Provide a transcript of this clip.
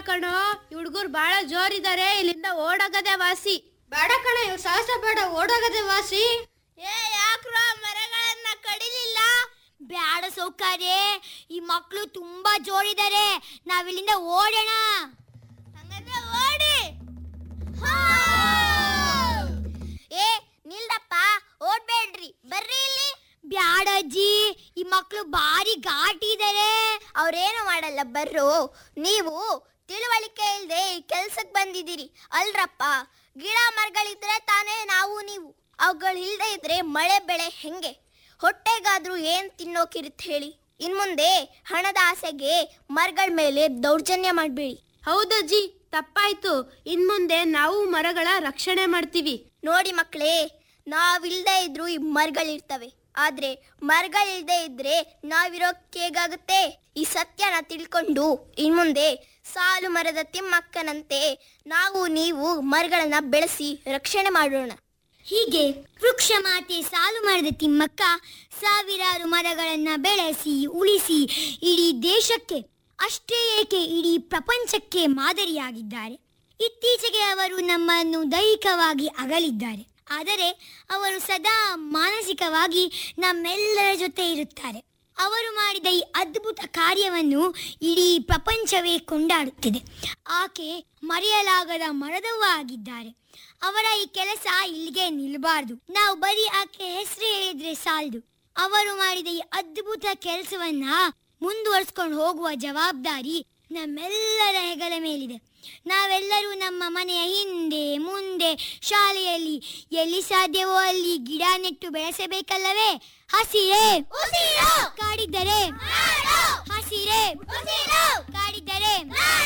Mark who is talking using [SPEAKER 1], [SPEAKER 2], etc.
[SPEAKER 1] ಕಣೋ ಹುಡುಗರು ಬಾಳ ಜೋರಿದ್ದಾರೆ ಇಲ್ಲಿಂದ ಓಡೋಗದೆ ವಾಸಿ
[SPEAKER 2] ಬೇಡ ಕಣ ಇವ್ರು ಸಾಹಸ ಬೇಡ ಓಡೋಗದೆ ವಾಸಿ
[SPEAKER 3] ಏ ಯಾಕ್ರ ಮರಗಳನ್ನ ಕಡಿಲಿಲ್ಲ ಬ್ಯಾಡ ಸೌಕರ್ಯ ಈ ಮಕ್ಕಳು ತುಂಬಾ ಜೋರಿದ್ದಾರೆ ನಾವಿಲ್ಲಿಂದ ಓಡೋಣ ಹಂಗಂದ್ರೆ ಓಡಿ ಏ ನಿಲ್ದಪ್ಪ ಓಡ್ಬೇಡ್ರಿ ಬರ್ರಿ ಇಲ್ಲಿ ಬ್ಯಾಡಜ್ಜಿ ಈ ಮಕ್ಕಳು ಭಾರಿ ಘಾಟಿ ಇದಾರೆ ಅವ್ರೇನು ಮಾಡಲ್ಲ ಬರ್ರು ನೀವು ತಿಳುವಳಿಕೆ ಇಲ್ಲದೆ ಈ ಕೆಲ್ಸಕ್ಕೆ ಬಂದಿದ್ದೀರಿ ಅಲ್ರಪ್ಪ ಗಿಡ ಮರಗಳಿದ್ರೆ ತಾನೇ ನಾವು ನೀವು ಅವುಗಳಿಲ್ದೆ ಇದ್ರೆ ಮಳೆ ಬೆಳೆ ಹೆಂಗೆ ಹೊಟ್ಟೆಗಾದ್ರೂ ಏನ್ ತಿನ್ನೋಕಿರುತ್ತೆ ಹೇಳಿ ಇನ್ಮುಂದೆ ಹಣದ ಆಸೆಗೆ ಮರಗಳ ಮೇಲೆ ದೌರ್ಜನ್ಯ ಮಾಡಬೇಡಿ
[SPEAKER 1] ಹೌದಜ್ಜಿ ತಪ್ಪಾಯ್ತು ಇನ್ಮುಂದೆ ನಾವು ಮರಗಳ ರಕ್ಷಣೆ ಮಾಡ್ತೀವಿ
[SPEAKER 3] ನೋಡಿ ಮಕ್ಕಳೇ ನಾವಿಲ್ದೇ ಇದ್ರೂ ಈ ಮರಗಳಿರ್ತವೆ ಆದ್ರೆ ಮರಗಳಿಲ್ದೇ ಇದ್ರೆ ನಾವಿರೋಕ್ ಹೇಗಾಗುತ್ತೆ ಈ ಸತ್ಯನ ತಿಳ್ಕೊಂಡು ಇನ್ಮುಂದೆ ಸಾಲು ಮರದ ತಿಮ್ಮಕ್ಕನಂತೆ ನಾವು ನೀವು ಮರಗಳನ್ನ ಬೆಳೆಸಿ ರಕ್ಷಣೆ ಮಾಡೋಣ ಹೀಗೆ ವೃಕ್ಷ ಮಾತೆ ಸಾಲು ಮರದ ತಿಮ್ಮಕ್ಕ ಸಾವಿರಾರು ಮರಗಳನ್ನ ಬೆಳೆಸಿ ಉಳಿಸಿ ಇಡೀ ದೇಶಕ್ಕೆ ಅಷ್ಟೇ ಏಕೆ ಇಡೀ ಪ್ರಪಂಚಕ್ಕೆ ಮಾದರಿಯಾಗಿದ್ದಾರೆ ಇತ್ತೀಚೆಗೆ ಅವರು ನಮ್ಮನ್ನು ದೈಹಿಕವಾಗಿ ಅಗಲಿದ್ದಾರೆ ಆದರೆ ಅವರು ಸದಾ ಮಾನಸಿಕವಾಗಿ ನಮ್ಮೆಲ್ಲರ ಜೊತೆ ಇರುತ್ತಾರೆ ಅವರು ಮಾಡಿದ ಈ ಅದ್ಭುತ ಕಾರ್ಯವನ್ನು ಇಡೀ ಪ್ರಪಂಚವೇ ಕೊಂಡಾಡುತ್ತಿದೆ ಆಕೆ ಮರೆಯಲಾಗದ ಮರದವ್ವ ಆಗಿದ್ದಾರೆ ಅವರ ಈ ಕೆಲಸ ಇಲ್ಲಿಗೆ ನಿಲ್ಲಬಾರ್ದು ನಾವು ಬರೀ ಆಕೆ ಹೆಸರು ಹೇಳಿದ್ರೆ ಸಾಲದು ಅವರು ಮಾಡಿದ ಈ ಅದ್ಭುತ ಕೆಲಸವನ್ನ ಮುಂದುವರ್ಸ್ಕೊಂಡು ಹೋಗುವ ಜವಾಬ್ದಾರಿ ನಮ್ಮೆಲ್ಲರ ಹೆಗಲ ಮೇಲಿದೆ ನಾವೆಲ್ಲರೂ ನಮ್ಮ ಮನೆಯ ಹಿಂದೆ ಮುಂದೆ ಶಾಲೆಯಲ್ಲಿ ಎಲ್ಲಿ ಸಾಧ್ಯವೋ ಅಲ್ಲಿ ಗಿಡ ನೆಟ್ಟು ಬೆಳೆಸಬೇಕಲ್ಲವೇ ಹಸಿರೇ